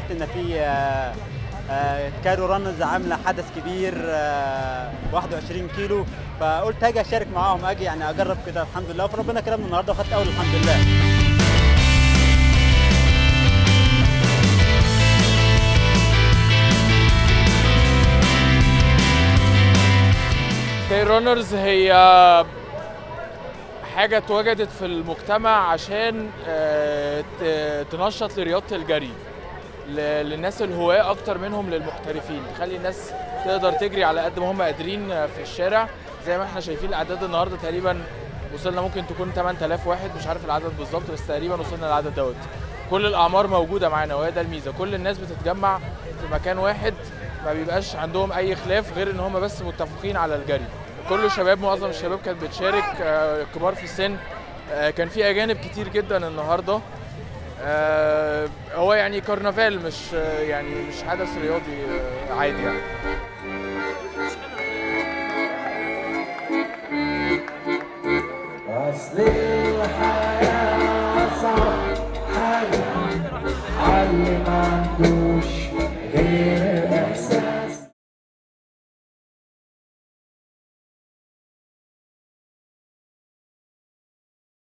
عرفت ان في آه، آه، كايرو رانرز عامله حدث كبير آه، 21 كيلو فقلت هاجي اشارك معاهم اجي يعني اجرب كده الحمد لله فربنا كرمني النهارده وخدت اول الحمد لله كاي رانرز هي حاجة اتوجدت في المجتمع عشان آه، ت- تنشط لرياضة الجري ل- للناس الهواة أكتر منهم للمحترفين تخلي الناس تقدر تجري على قد ما هم قادرين آه، في الشارع زي ما احنا شايفين الأعداد النهاردة تقريبا وصلنا ممكن تكون 8000 واحد مش عارف العدد بالظبط بس تقريبا وصلنا للعدد دوت كل الأعمار موجودة معانا وهي ده الميزة كل الناس بتتجمع في مكان واحد ما بيبقاش عندهم أي خلاف غير إن هم بس متفقين على الجري كله شباب معظم الشباب كانت بتشارك آه، كبار في السن آه، كان في اجانب كتير جدا النهارده آه، هو يعني كرنفال مش آه، يعني مش حدث رياضي آه، عادي يعني أصل الحياة صعب حاجة علم عن